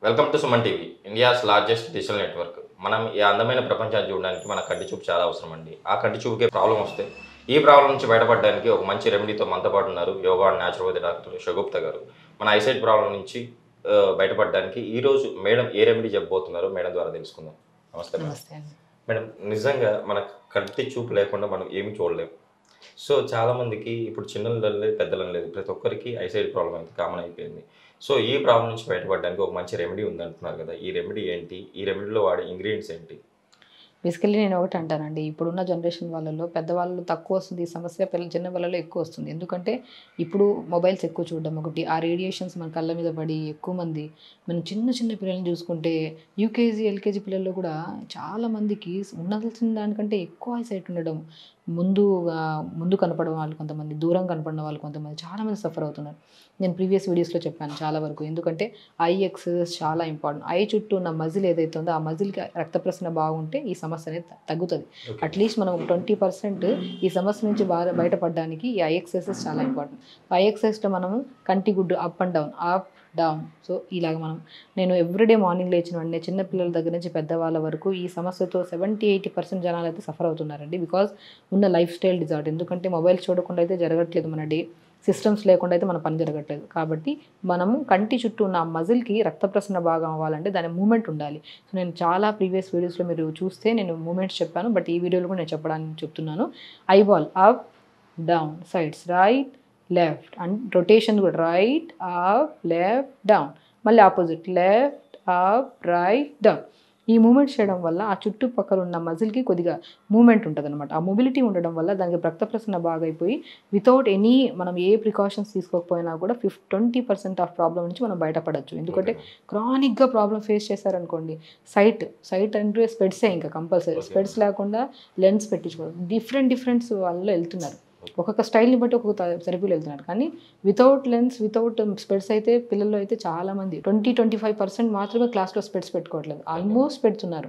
Welcome to Suman TV India's largest digital network మనం ఈ అందమైన ప్రపంచాన్ని చూడడానికి మన కంటి చూపు చాలా అవసరం అండి ఆ కంటి చూపుకే ప్రాబ్లం వస్తే ఈ ప్రాబ్లం నుంచి బయటపడడానికి ఒక మంచి రెమెడీతో మనతో పాటు ఉన్నారు yoga and naturopathy doctor Shagufta గారు మన ఐసైట్ ప్రాబ్లం నుంచి ఆ, బయటపడడానికి ఈ రోజు మేడం ఏ రెమెడీ చెప్పబోతున్నారో మేడం ద్వారా తెలుసుకుందాం నమస్తే మేడం నమస్తే అండి మేడం నిజంగా మన కంటి చూపు లేకుండా మనం ఏమి చూడలేం సో చాలా మందికి ఇప్పుడు చిన్నలు లేదు పెద్దలు లేదు ప్రతి ఒక్కరికి ఐసైడ్ ప్రాబ్లం అయితే కామన్ అయిపోయింది సో ఈ ప్రాబ్లం నుంచి బయటపడడానికి ఒక మంచి రెమెడీ ఉంది అంటున్నారు కదా ఈ రెమెడీ ఏంటి ఈ రెమెడీలో వాడే ఇంగ్రీడియంట్స్ ఏంటి బేసికల్లీ నేను ఒకటి అంటానండి ఇప్పుడున్న జనరేషన్ వాళ్ళలో పెద్దవాళ్ళు తక్కువ వస్తుంది ఈ సమస్య పిల్లల చిన్న వాళ్ళలో ఎక్కువ వస్తుంది ఎందుకంటే ఇప్పుడు మొబైల్స్ ఎక్కువ చూడడం ఒకటి ఆ రేడియేషన్స్ మన కళ్ళ మీద పడి ఎక్కువ మంది మనం చిన్న చిన్న పిల్లల్ని చూసుకుంటే యూకేజీ ఎల్కేజీ పిల్లల్లో కూడా చాలా మందికి ఉండాల్సిన దానికంటే ఎక్కువ సైట్ ఉండడం ముందు ఆ, ముందు కనపడడం వాళ్ళు కొంతమంది దూరం కనపడిన వాళ్ళు కొంతమంది చాలా మంది సఫర్ అవుతున్నారు నేను ప్రీవియస్ వీడియోస్లో చెప్పాను చాలా వరకు ఎందుకంటే ఐ ఎక్సర్సైజ్ చాలా ఇంపార్టెంట్ ఐ చుట్టూ ఉన్న మజిల్ ఏదైతే ఉందో ఆ మజిల్కి రక్త ప్రసరణ బాగుంటే ఈ సమస్య అనేది త- తగ్గుతుంది అట్లీస్ట్ మనం ట్వంటీ పర్సెంట్ ఈ సమస్య నుంచి బాగా బయటపడడానికి ఈ ఐ ఎక్సర్సైజెస్ చాలా ఇంపార్టెంట్ ఐ ఎక్సర్సైజ్లో మనము కంటి గుడ్డు up and down up down so ఇలాగ మనం నేను ఎవ్రీడే మార్నింగ్ లేచిన వెంటనే చిన్న పిల్లల దగ్గర నుంచి పెద్దవాళ్ళ వరకు ఈ సమస్యతో సెవెంటీ ఎయిటీ పర్సెంట్ జనాలు అయితే సఫర్ అవుతున్నారండి బికాజ్ ఉన్న లైఫ్ స్టైల్ డిజార్డర్ ఎందుకంటే మొబైల్ చూడకుండా అయితే జరగట్లేదు మన డే సిస్టమ్స్ లేకుండా అయితే మన పని జరగట్లేదు కాబట్టి మనము కంటి చుట్టూ ఉన్న ఆ మజిల్కి రక్త ప్రసరణ బాగా అవ్వాలంటే దాని మూమెంట్ ఉండాలి సో నేను చాలా ప్రీవియస్ వీడియోస్లో మీరు చూస్తే నేను మూమెంట్స్ చెప్పాను బట్ ఈ వీడియోలో కూడా నేను చెప్పడానికి చెప్తున్నాను eyeball up down sides right left and rotation కూడా రైట్ అప్ లెఫ్ట్ డౌన్ మళ్ళీ opposite left up right down ఈ మూమెంట్ చేయడం వల్ల ఆ చుట్టుపక్కల ఉన్న మజిల్కి కొద్దిగా మూమెంట్ ఉంటుంది అనమాట ఆ మొబిలిటీ ఉండడం వల్ల దానికి రక్త ప్రసరణ బాగా అయిపోయి వితౌట్ ఎనీ మనం ఏ ప్రికాషన్స్ తీసుకోకపోయినా కూడా ఫిఫ్ ట్వంటీ పర్సెంట్ ఆఫ్ ప్రాబ్లం నుంచి మనం బయటపడచ్చు ఎందుకంటే క్రానిక్గా ప్రాబ్లం ఫేస్ చేశారనుకోండి సైట్ సైట్ అంటే స్పెడ్సే ఇంకా కంపల్సరీ Okay. స్పెడ్స్ లేకుండా లెన్స్ పెట్టించుకోవడం డిఫరెంట్ డిఫరెంట్స్ వాళ్ళు వెళ్తున్నారు ఒక్కొక్క స్టైల్ని బట్టి ఒక్కొక్క థెరపీలు వెళ్తున్నారు కానీ వితౌట్ లెన్స్ వితౌట్ స్పెడ్స్ అయితే పిల్లల్లో అయితే చాలా మంది ట్వంటీ ట్వంటీ ఫైవ్ పర్సెంట్ మాత్రమే క్లాస్లో స్పెడ్స్ పెట్టుకోవట్లేదు ఆల్మోస్ట్ పెడుతున్నారు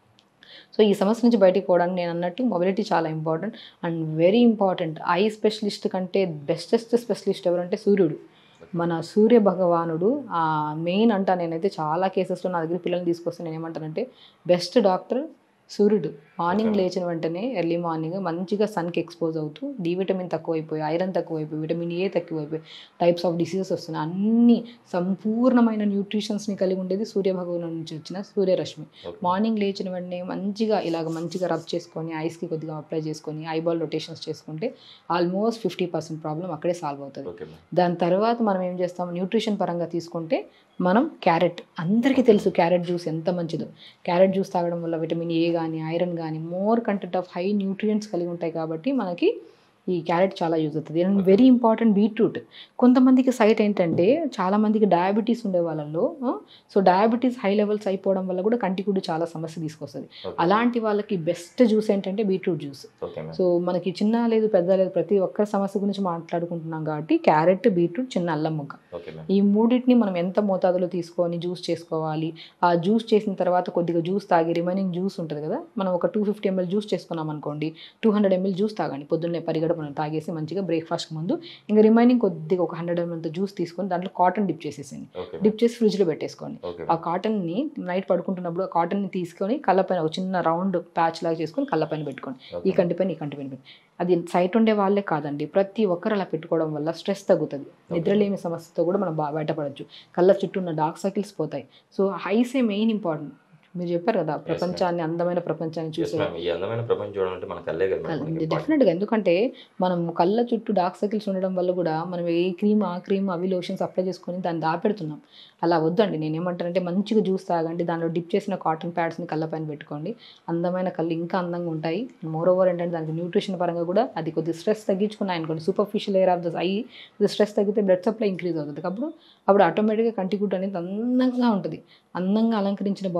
సో ఈ సమస్య నుంచి బయటికి పోవడానికి నేను అన్నట్టు మొబిలిటీ చాలా important and very important eye specialist కంటే బెస్టెస్ట్ స్పెషలిస్ట్ ఎవరంటే సూర్యుడు మన సూర్య భగవానుడు మెయిన్ అంటా నేనైతే చాలా కేసెస్లో నా దగ్గర పిల్లల్ని తీసుకొస్తే నేను ఏమంటానంటే బెస్ట్ డాక్టర్ సూర్యుడు మార్నింగ్ Okay. లేచిన వెంటనే ఎర్లీ మార్నింగ్ మంచిగా సన్కి ఎక్స్పోజ్ అవుతూ డి విటమిన్ తక్కువైపోయి ఐరన్ తక్కువైపోయి విటమిన్ ఏ తక్కువైపోయి టైప్స్ ఆఫ్ డిసీజెస్ వస్తున్నాయి అన్ని సంపూర్ణమైన న్యూట్రిషన్స్ని కలిగి ఉండేది సూర్య భగవాను నుంచి వచ్చిన సూర్యరశ్మి మార్నింగ్ లేచిన వెంటనే మంచిగా ఇలాగ మంచిగా రబ్ చేసుకొని ఐస్కి కొద్దిగా అప్లై చేసుకొని ఐబాల్ రొటేషన్స్ చేసుకుంటే ఆల్మోస్ట్ ఫిఫ్టీ పర్సెంట్ ప్రాబ్లం అక్కడే సాల్వ్ అవుతుంది ఓకే దాని తర్వాత మనం ఏం చేస్తాం న్యూట్రిషన్ పరంగా తీసుకుంటే మనం క్యారెట్ అందరికీ తెలుసు క్యారెట్ జ్యూస్ ఎంత మంచిదో క్యారెట్ జ్యూస్ తాగడం వల్ల విటమిన్ ఏ కానీ ఐరన్ కానీ more content of high nutrients కలిగి ఉంటాయి కాబట్టి మనకి ఈ క్యారెట్ చాలా యూజ్ అవుతుంది అండ్ వెరీ ఇంపార్టెంట్ బీట్రూట్ కొంతమందికి సైట్ ఏంటంటే చాలా మందికి డయాబెటీస్ ఉండే వాళ్ళలో సో డయాబెటీస్ హై లెవెల్స్ అయిపోవడం వల్ల కూడా కంటికుడు చాలా సమస్య తీసుకొస్తుంది అలాంటి వాళ్ళకి బెస్ట్ జ్యూస్ ఏంటంటే beetroot juice okay ma'am so మనకి చిన్న లేదు పెద్ద లేదు ప్రతి ఒక్క సమస్య గురించి మాట్లాడుకుంటున్నాం కాబట్టి క్యారెట్ బీట్రూట్ చిన్న అల్లం ముక్క ఓకే మ్యామ్ ఈ మూడింటిని మనం ఎంత మోతాదులో తీసుకొని జ్యూస్ చేసుకోవాలి ఆ జ్యూస్ చేసిన తర్వాత కొద్దిగా జ్యూస్ తాగి రిమైనింగ్ జ్యూస్ ఉంటుంది కదా మనం ఒక టూ ఫిఫ్టీ ఎంఎల్ జ్యూస్ చేసుకున్నాం అనుకోండి టూ హండ్రెడ్ ఎంఎల్ జ్యూస్ తాగండి పొద్దున్నే పరిగడ మనం తాగేసి మంచిగా బ్రేక్ఫాస్ట్ ముందు ఇంకా రిమైనింగ్ కొద్దిగా ఒక హండ్రెడ్ ఎంఎల్ జ్యూస్ తీసుకొని దాంట్లో కాటన్ డిప్ చేసేసింది ఓకే డిప్ చేసి ఫ్రిడ్జ్లో పెట్టేసుకోండి ఓకే ఆ కాటన్ని నైట్ పడుకుంటున్నప్పుడు ఆ కాటన్ని తీసుకొని కళ్ళపైన ఒక చిన్న రౌండ్ ప్యాచ్ లాగా చేసుకొని కళ్ళపైన పెట్టుకోండి ఈ కంటి పైన ఈ కంటి పైన పెట్టి అది సైట్ ఉండే వాళ్ళే కాదండి ప్రతి ఒక్కరు అలా పెట్టుకోవడం వల్ల స్ట్రెస్ తగ్గుతుంది నిద్రలేమి సమస్యతో కూడా మనం బా బయటపడవచ్చు కళ్ళ చుట్టూ ఉన్న డార్క్ సర్కిల్స్ పోతాయి సో హైసే మెయిన్ ఇంపార్టెంట్ మీరు చెప్పారు కదా ప్రపంచాన్ని అందమైన ప్రపంచాన్ని ఎస్ చూసే మ్యామ్ ఈ అందమైన ప్రపంచం చూడాలంటే మన కళ్ళే కదా మేడం మనకి important. డెఫినెట్గా ఎందుకంటే మనం కళ్ళ చుట్టూ డార్క్ సర్కిల్స్ ఉండడం వల్ల కూడా మనం ఏ క్రీమ్ ఆ క్రీమ్ అవి లోషన్స్ అప్లై చేసుకొని దాన్ని దాపెడుతున్నాం అలా వద్దండి నేను ఏమంటానంటే మంచిగా జ్యూస్ తాగండి దానిలో డిప్ చేసిన కాటన్ ప్యాడ్స్ని కళ్ళ పైన పెట్టుకోండి అందమైన కళ్ళు ఇంకా అందంగా ఉంటాయి మోర్ ఓవర్ ఏంటంటే దానికి న్యూట్రిషన్ పరంగా కూడా అది కొద్దిగా స్ట్రెస్ తగ్గించుకున్నాయి అనుకోండి superficial air of the eye stress తగ్గితే బ్లడ్ సప్లై ఇంక్రీజ్ అవుతుంది అప్పుడు అప్పుడు ఆటోమేటిక్గా కంటి గుడ్డు అనేది అందంగా ఉంటుంది అందంగా అలంకరించిన బొమ్మలాగా ఉంటుంది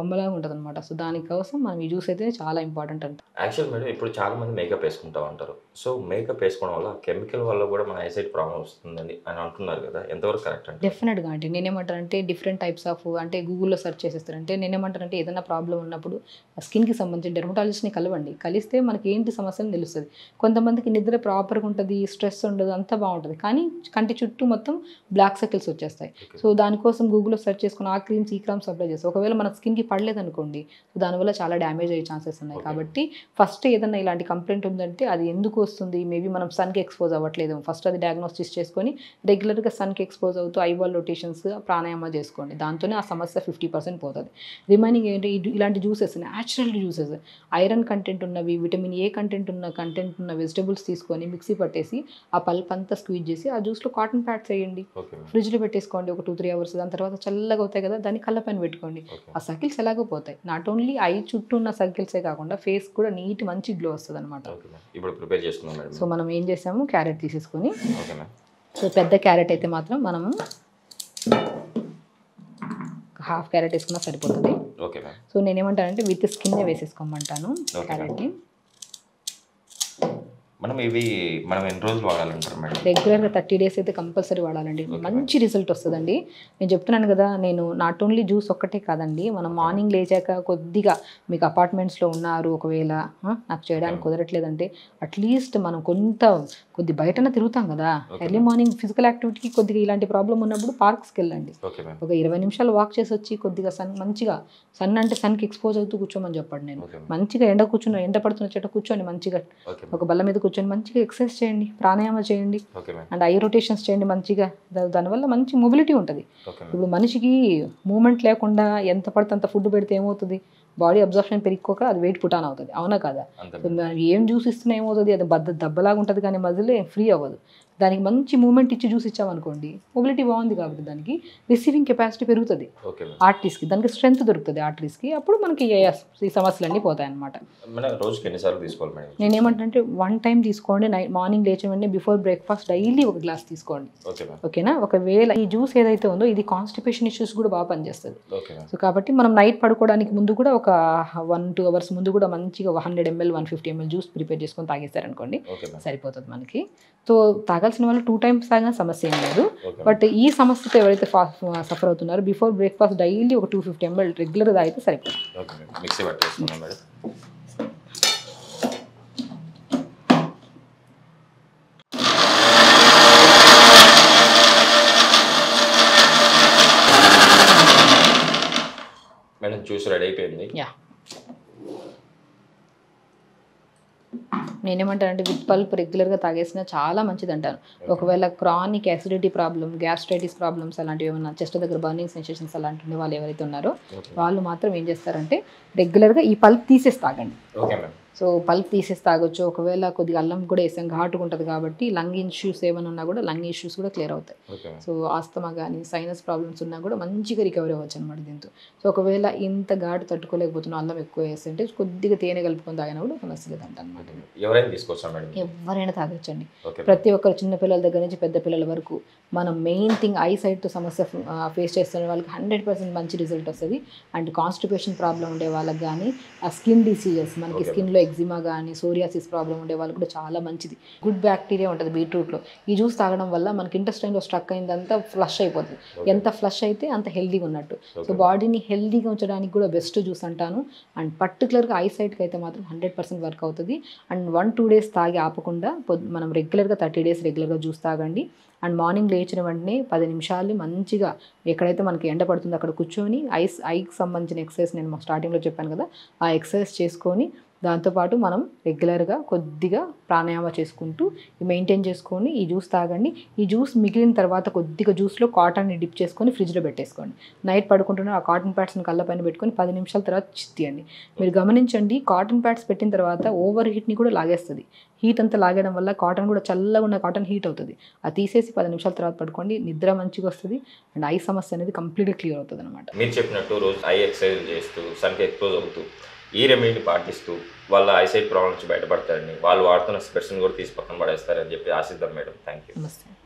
ఉంటుంది అనమాట సో దానికోసం మనం ఈ జ్యూస్ అయితే చాలా ఇంపార్టెంట్ అంట యాక్చువల్ మేడం ఇప్పుడు చాలా మంది మేకప్ వేసుకుంటా ఉంటారు సో మేకప్ వేసుకోవడం వల్ల కెమికల్ వల్ల కూడా మన ఐసైట్ ప్రాబ్లం వస్తుందని అని అంటున్నారు కదా ఎంతవరకు కరెక్ట్ అంటే డెఫినెట్గా అంటే నేనేమంటానంటే డిఫరెంట్ టైప్స్ ఆఫ్ అంటే గూగుల్లో సెర్చ్ చేసేస్తారంటే నేనేమంటానంటే ఏదైనా ప్రాబ్లం ఉన్నప్పుడు స్కిన్కి సంబంధించిన డెర్మటాలజిస్ట్ని కలవండి కలిస్తే మనకి ఏంటి సమస్య అని తెలుస్తుంది కొంతమందికి నిద్ర ప్రాపర్గా ఉంటుంది స్ట్రెస్ ఉండదు అంతా బాగుంటుంది కానీ కంటి చుట్టూ మొత్తం బ్లాక్ సర్కిల్స్ వచ్చేస్తాయి Okay. సో దానికోసం గూగుల్లో సెర్చ్ చేసుకుని ఆ క్రీమ్స్ ఈ క్రీమ్స్ అప్లై చేస్తాం ఒకవేళ మన స్కిన్కి పడలేదనుకోండి సో దానివల్ల చాలా డ్యామేజ్ అయ్యే ఛాన్సెస్ ఉన్నాయి Okay. కాబట్టి ఫస్ట్ ఏదైనా ఇలాంటి కంప్లైంట్ ఉందంటే అది ఎందుకు వస్తుంది మేబీ మనం సన్కి ఎక్స్పోజ్ అవ్వట్లేదు ఫస్ట్ అది డయాగ్నోస్టిస్ చేసుకొని రెగ్యులర్గా సన్కి ఎక్స్పోజ్ అవుతూ ఐవాల్ రొటేషన్స్ ప్రాణాయామ చేసుకోండి దాంతోనే ఆ సమస్య ఫిఫ్టీ పర్సెంట్ పోతుంది రిమైనింగ్ ఏంటి ఈ- ఇలాంటి juices natural juices iron content ఉన్నవి విటమిన్ ఏ కంటెంట్ ఉన్న కంటెంట్ ఉన్న వెజిటబుల్స్ తీసుకొని మిక్సీ పట్టేసి ఆ పల్ప్ అంతా స్క్వీజ్ చేసి ఆ జ్యూస్లో కాటన్ ప్యాడ్స్ వేయండి ఓకే మేడం ఫ్రిడ్జ్లో పెట్టేసుకోండి ఒక టూ త్రీ అవర్స్ దాని తర్వాత చల్లగా అవుతాయి కదా దాన్ని కళ్ళ పైన పెట్టుకోండి ఓకే ఆ సర్కిల్స్ ఎలాగో పోతాయి నాట్ ఓన్లీ ఐ చుట్టూ ఉన్న సర్కిల్సే కాకుండా ఫేస్ కూడా నీట్ మంచి గ్లో వస్తుంది అనమాట ఓకే మేడం ఇప్పుడు ప్రిపేర్ చేసుకుందాం మేడం సో మనం ఏం చేసాము క్యారెట్ తీసేసుకొని ఓకే మేడం సో పెద్ద క్యారెట్ అయితే మాత్రం మనము హాఫ్ క్యారెట్ వేసుకున్నా సరిపోతుంది ఓకే మేడం సో నేనేమంటానంటే విత్ స్కిన్ వేసేసుకోమంటాను Okay. క్యారెట్ని మనం ఇవి మనం ఎన్ని రోజులు వాడాలంటారు మేడం రెగ్యులర్గా థర్టీ డేస్ అయితే కంపల్సరీ వాడాలండి మంచి రిజల్ట్ వస్తుందండి నేను చెప్తున్నాను కదా నేను నాట్ ఓన్లీ జ్యూస్ ఒక్కటే కాదండి మనం మార్నింగ్ లేచాక కొద్దిగా మీకు అపార్ట్మెంట్స్లో ఉన్నారు ఒకవేళ ఆ, నాకు చేయడానికి కుదరట్లేదంటే అట్లీస్ట్ మనం కొంత కొద్ది బయటన తిరుగుతాం కదా ఎర్లీ మార్నింగ్ ఫిజికల్ యాక్టివిటీకి కొద్దిగా ఇలాంటి ప్రాబ్లం ఉన్నప్పుడు పార్క్స్కి వెళ్ళండి ఓకే మేడం ఒక ఇరవై నిమిషాలు వాక్ చేసి వచ్చి కొద్దిగా సన్ మంచిగా సన్ అంటే సన్కి ఎక్స్పోజ్ అవుతూ కూర్చోమని చెప్పండి నేను ఓకే మేడం మంచిగా ఎండ కూర్చున్న ఎండ పడుతున్న చెట్టు కూర్చోండి మంచిగా ఓకే ఒక బల్ల మీద కూర్చొని మంచిగా ఎక్సర్సైజ్ చేయండి ప్రాణాయామ చేయండి okay madam and eye rotations చేయండి మంచిగా దా- దానివల్ల మంచి మొబిలిటీ ఉంటుంది ఓకే మేడం ఇప్పుడు మనిషికి మూమెంట్ లేకుండా ఎంత పడితే అంత ఫుడ్ పెడితే ఏమవుతుంది బాడీ అబ్జర్ప్షన్ పెరిగిపోక అది వెయిట్ పుటాన్ అవుతుంది అవునా కదా అంతే సో మనం ఏం జ్యూస్ ఇస్తున్నా ఏమవుతుంది అది బద్ద దెబ్బలాగా ఉంటుంది కానీ మధ్యలో ఫ్రీ అవ్వదు దానికి మంచి మూమెంట్ ఇచ్చి జ్యూస్ ఇచ్చామనుకోండి మొబిలిటీ బాగుంది కాబట్టి దానికి రిసీవింగ్ కెపాసిటీ పెరుగుతుంది ఓకే మేడం ఆర్టరీస్కి దానికి స్ట్రెంత్ దొరుకుతుంది ఆర్టరీస్కి అప్పుడు మనకి ఏ- ఈ సమస్యలన్నీ పోతాయి అన్నమాట మేడం రోజుకి ఎన్నిసార్లు తీసుకోవాలి మేడం నేనేమంటే వన్ టైం తీసుకోండి నైట్ మార్నింగ్ లేచిన వెంటనే బిఫోర్ బ్రేక్ఫాస్ట్ డైలీ ఒక గ్లాస్ తీసుకోండి ఓకే మేడం ఓకేనా ఒకవేళ ఈ జ్యూస్ ఏదైతే ఉందో ఇది కాన్స్టిపేషన్ ఇష్యూస్ కూడా బాగా పనిచేస్తుంది ఓకే మేడం సో కాబట్టి మనం నైట్ పడుకోవడానికి ముందు కూడా ఒక వన్ టూ అవర్స్ ముందు కూడా మంచిగా hundred ml one fifty ml juice prepare చేసుకొని తాగేస్తారనుకోండి ఓకే మేడం సరిపోతుంది మనకి సో తాగాల్సిన వాళ్ళు టూ టైమ్స్ తాగినా సమస్య ఏం లేదు ఓకే బట్ ఈ సమస్యతో ఎవరైతే సఫర్ అవుతున్నారో బిఫోర్ బ్రేక్ఫాస్ట్ డైలీ ఒక టూ ఫిఫ్టీ ఎంఎల్ రెగ్యులర్ తాగితే సరిపోతుంది ఓకే మేడం మిక్సీ పట్టేసుకున్నాం మేడం మేడం జ్యూస్ రెడీ అయిపోయింది యా నేనేమంటానంటే విత్ పల్ప్ రెగ్యులర్గా తాగేసినా చాలా మంచిది అంటాను ఒకవేళ chronic acidity problem gastritis problems అలాంటివి ఏమైనా చెస్ట్ దగ్గర బర్నింగ్ సెన్సేషన్స్ అలాంటి వాళ్ళు ఎవరైతే ఉన్నారో ఓకే వాళ్ళు మాత్రం ఏం చేస్తారంటే రెగ్యులర్గా ఈ పల్ప్ తీసేసి తాగండి ఓకే మేడం సో పల్ప్ తీసేసి తాగొచ్చు ఒకవేళ కొద్దిగా అల్లం కూడా వేసాం ఘాటుగా ఉంటుంది కాబట్టి లంగ్ ఇష్యూస్ ఏమైనా ఉన్నా కూడా లంగ్ ఇష్యూస్ కూడా క్లియర్ అవుతాయి ఓకే మేడం సో ఆస్తమా కానీ సైనస్ ప్రాబ్లమ్స్ ఉన్నా కూడా మంచిగా రికవరీ అవ్వచ్చు అనమాట దీంతో సో ఒకవేళ ఇంత ఘాటు తట్టుకోలేకపోతున్నా అల్లం ఎక్కువ వేస్తుంటే కొద్దిగా తేనె కలుపుకొని తాగినా కూడా సమస్య లేదంట అనమాట ఎవరైనా తీసుకొచ్చా మేడం ఎవరైనా తాగొచ్చండి ఓకే ప్రతి ఒక్కరు చిన్న పిల్లల దగ్గర నుంచి పెద్ద పిల్లల వరకు మనం మెయిన్ థింగ్ ఐ సైట్ సమస్య ఫేస్ చేస్తున్న వాళ్ళకి హండ్రెడ్ పర్సెంట్ మంచి రిజల్ట్ వస్తుంది అండ్ కాన్స్టిపేషన్ ప్రాబ్లం ఉండే వాళ్ళకి కానీ ఆ స్కిన్ డిసీజెస్ మనకి Okay. స్కిన్లో ఎగ్జిమా కానీ సోరియాసిస్ ప్రాబ్లం ఉండే వాళ్ళకి కూడా చాలా మంచిది గుడ్ బ్యాక్టీరియా ఉంటుంది బీట్రూట్లో ఈ జ్యూస్ తాగడం వల్ల మనకి ఇంటెస్టైన్లో స్ట్రక్ అయిందంతా ఫ్లష్ అయిపోతుంది ఎంత ఫ్లష్ అయితే అంత హెల్దీగా ఉన్నట్టు సో Okay. బాడీని హెల్దీగా ఉంచడానికి కూడా బెస్ట్ జ్యూస్ అంటాను అండ్ పర్టికులర్గా ఐ సైట్కి అయితే మాత్రం హండ్రెడ్ పర్సెంట్ వర్క్ అవుతుంది అండ్ వన్ టూ డేస్ తాగి ఆపకుండా పొద్- మనం రెగ్యులర్గా థర్టీ డేస్ రెగ్యులర్గా జ్యూస్ తాగండి అండ్ మార్నింగ్ లేచిన వెంటనే పది నిమిషాలు మంచిగా ఎక్కడైతే మనకి ఎండ పడుతుందో అక్కడ కూర్చొని ఐస్ ఐకి సంబంధించిన ఎక్సర్సైజ్ నేను స్టార్టింగ్లో చెప్పాను కదా ఆ ఎక్సర్సైజ్ చేసుకొని దాంతోపాటు మనం రెగ్యులర్గా కొద్దిగా ప్రాణాయామ చేసుకుంటూ మెయింటైన్ చేసుకొని ఈ జ్యూస్ తాగండి ఈ జ్యూస్ మిగిలిన తర్వాత కొద్దిగా జ్యూస్లో కాటన్ని డిప్ చేసుకొని ఫ్రిడ్జ్లో పెట్టేసుకోండి నైట్ పడుకుంటున్న ఆ కాటన్ ప్యాడ్స్ని కళ్ళ పైన పెట్టుకొని పది నిమిషాల తర్వాత చిత్తీయండి మీరు గమనించండి కాటన్ ప్యాడ్స్ పెట్టిన తర్వాత ఓవర్ హీట్ని కూడా లాగేస్తుంది హీట్ అంతా లాగడం వల్ల కాటన్ కూడా చల్లగా ఉన్న కాటన్ హీట్ అవుతుంది అది తీసేసి పది నిమిషాల తర్వాత పడుకోండి నిద్ర మంచిగా వస్తుంది అండ్ ఐ సమస్య అనేది కంప్లీట్గా క్లియర్ అవుతుంది అనమాట మీరు చెప్పినట్టు రోజు ఐ ఎక్సర్సైజ్ చేస్తూ సన్కి ఎక్స్పోజ్ అవుతూ ఈ రెమెడీని పాటిస్తూ వాళ్ళ ఐసైట్ ప్రాబ్లం నుంచి బయటపడతారని వాళ్ళు వాడుతున్న స్పెట్స్ని కూడా తీసి పక్కన పడేస్తారని చెప్పి ఆశిద్దాం మేడం థ్యాంక్ యూ నమస్తే